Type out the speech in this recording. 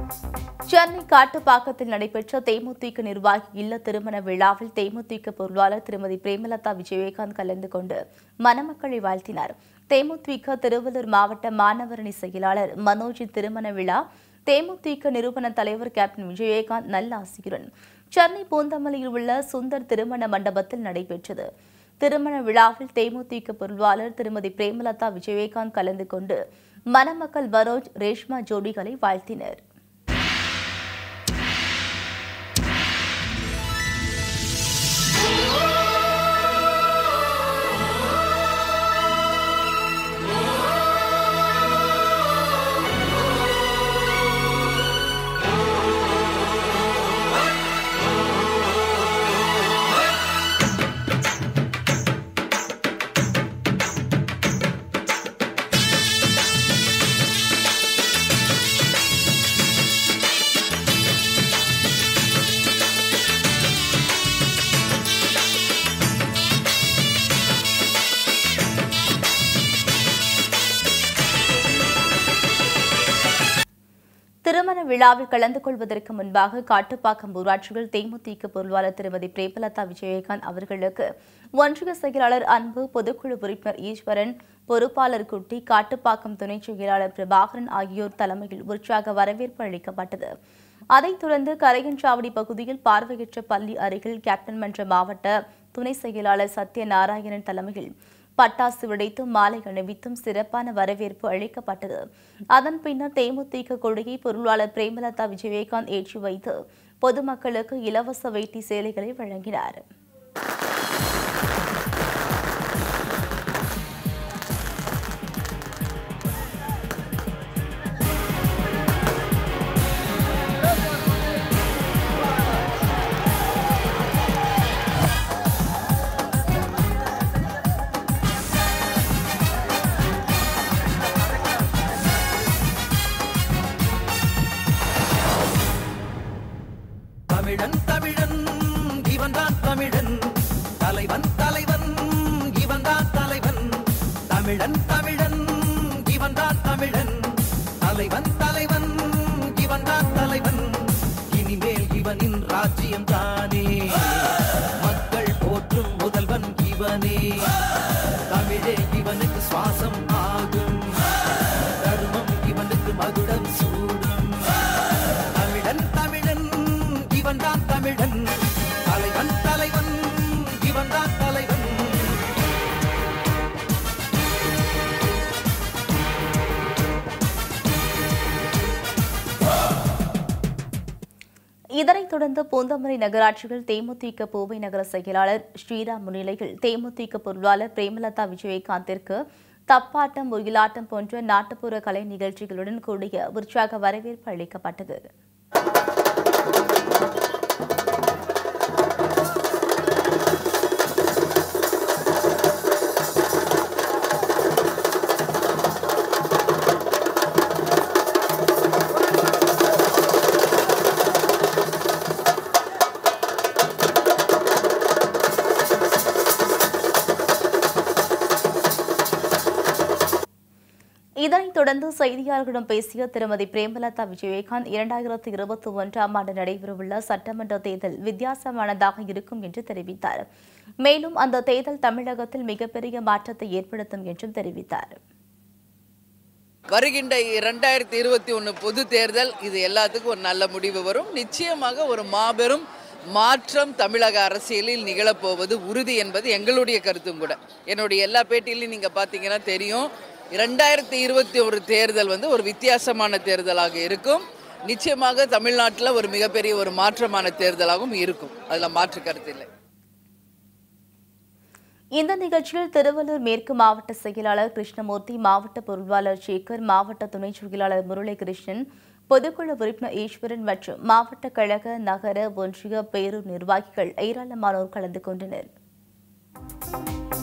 சென்னை காட்டுப்பாக்கத்தில் நடைபெற்ற தேமுதிக நிர்வாகி இல்ல திருமண விழாவில் தேமுதிக பொருளாளர் திருமதி பிரேமலதா விஜயகாந்த் கலந்து கொண்டு மணமக்களை வாழ்த்தினார் தேமுதிக திருவள்ளூர் மாவட்ட மாணவரணி செயலாளர் மனோஜின் திருமண விழா தேமுதிக நிறுவன தலைவர் கேப்டன் விஜயகாந்த் நல்லாசியுடன் சென்னை பூந்தமல்லியில் உள்ள சுந்தர் திருமண மண்டபத்தில் நடைபெற்றது திருமண விழாவில் தேமுதிக பொருளாளர் திருமதி பிரேமலதா விஜயகாந்த் கலந்து கொண்டு மணமக்கள் பரோஜ் ரேஷ்மா ஜோடிகளை வாழ்த்தினர் திருமண விழாவில் கலந்து கொள்வதற்கு முன்பாக காட்டுப்பாக்கம் ஊராட்சியில் தேமுதிக பொருளாளர் திருமதி பிரேமலதா விஜயகாந்த் அவர்களுக்கு ஒன்றிய செயலாளர் அன்பு பொதுக்குழு உறுப்பினர் ஈஸ்வரன் பொறுப்பாளர் குட்டி காட்டுப்பாக்கம் துணை செயலாளர் பிரபாகரன் ஆகியோர் தலைமையில் உற்சாக வரவேற்பு அளிக்கப்பட்டது அதைத் தொடர்ந்து கரையன்சாவடி பகுதியில் பார்வையற்ற பள்ளி அருகில் கேப்டன் மன்ற மாவட்ட துணை செயலாளர் சத்யநாராயணன் தலைமையில் பட்டாசு வெடித்தும் மாலை அணிவித்தும் சிறப்பான வரவேற்பு அளிக்கப்பட்டது அதன் பின்னர் தேமுதிக கொடியை பொருளாளர் பிரேமலதா விஜயகாந்த் ஏற்றி வைத்து பொதுமக்களுக்கு இலவச வேட்டி சேலைகளை வழங்கினார் தமிழன் தமிழன் இவன்தான் தமிழன் தலைவன் தலைவன் இவன்தான் தலைவன் தமிழன் தமிழன் இவன்தான் தமிழன் தலைவன் தலைவன் இவன்தான் தலைவன் இனிமேல் இவனின் ராஜ்யம் தானே மக்கள் போற்றும் முதல்வன் இவனே தமிழே இவனுக்கு சுவாசம் ஆகும் தர்மம் இவனுக்கு மகுடம் சூடும் தமிழன் தமிழன் இவன்தான் தமிழன் தலைவன் தலைவன் இவன்தான் தலைவன் இதனைத் தொடர்ந்து பூந்தமல்லி நகராட்சியில் தேமுதிக பூவை நகர செயலாளர் ஸ்ரீராம் முன்னிலையில் தேமுதிக பொருளாளர் பிரேமலதா விஜயகாந்திற்கு தப்பாட்டம் ஒயிலாட்டம் போன்ற நாட்டுப்புற கலை நிகழ்ச்சிகளுடன் கூடிய உற்சாக வரவேற்பு அளிக்கப்பட்டது இதனைத் தொடர்ந்து செய்தியாளர்களிடம் பேசிய திருமதி பிரேமலதா விஜயகாந்த் இரண்டாயிரத்து இருபத்தி ஒன்றாம் ஆண்டு நடைபெறவுள்ள சட்டமன்ற தேர்தல் வித்தியாசமானதாக இருக்கும் என்று தெரிவித்தார் மேலும் அந்த தேர்தல் தமிழகத்தில் மிகப்பெரிய மாற்றத்தை ஏற்படுத்தும் என்றும் தெரிவித்தார் வருகின்ற இரண்டாயிரத்தி இருபத்தி ஒன்று பொது தேர்தல் இது எல்லாத்துக்கும் ஒரு நல்ல முடிவு வரும் நிச்சயமாக ஒரு மாபெரும் மாற்றம் தமிழக அரசியலில் நிகழப்போவது உறுதி என்பது எங்களுடைய கருத்தும் கூட என்னுடைய எல்லா பேட்டியிலையும் நீங்கள் பார்த்தீங்கன்னா தெரியும் இரண்டாயிரத்தி இருபத்தி ஒரு தேர்தல் வந்து ஒரு வித்தியாசமான தேர்தலாக இருக்கும் நிச்சயமாக தமிழ்நாட்டில் ஒரு மிகப்பெரிய ஒரு மாற்றமான தேர்தலாகவும் இருக்கும் அதில் மாற்று கருத்து இல்லை இந்த நிகழ்ச்சியில் திருவள்ளூர் மேற்கு மாவட்ட செயலாளர் கிருஷ்ணமூர்த்தி மாவட்ட பொருளாளர் சேகர் மாவட்ட துணை செயலாளர் முரளிகிருஷ்ணன் பொதுக்குழு உறுப்பினர் ஈஸ்வரன் மற்றும் மாவட்ட கழக நகர ஒன்றிய பேரூர் நிர்வாகிகள் ஏராளமானோர் கலந்து கொண்டனர்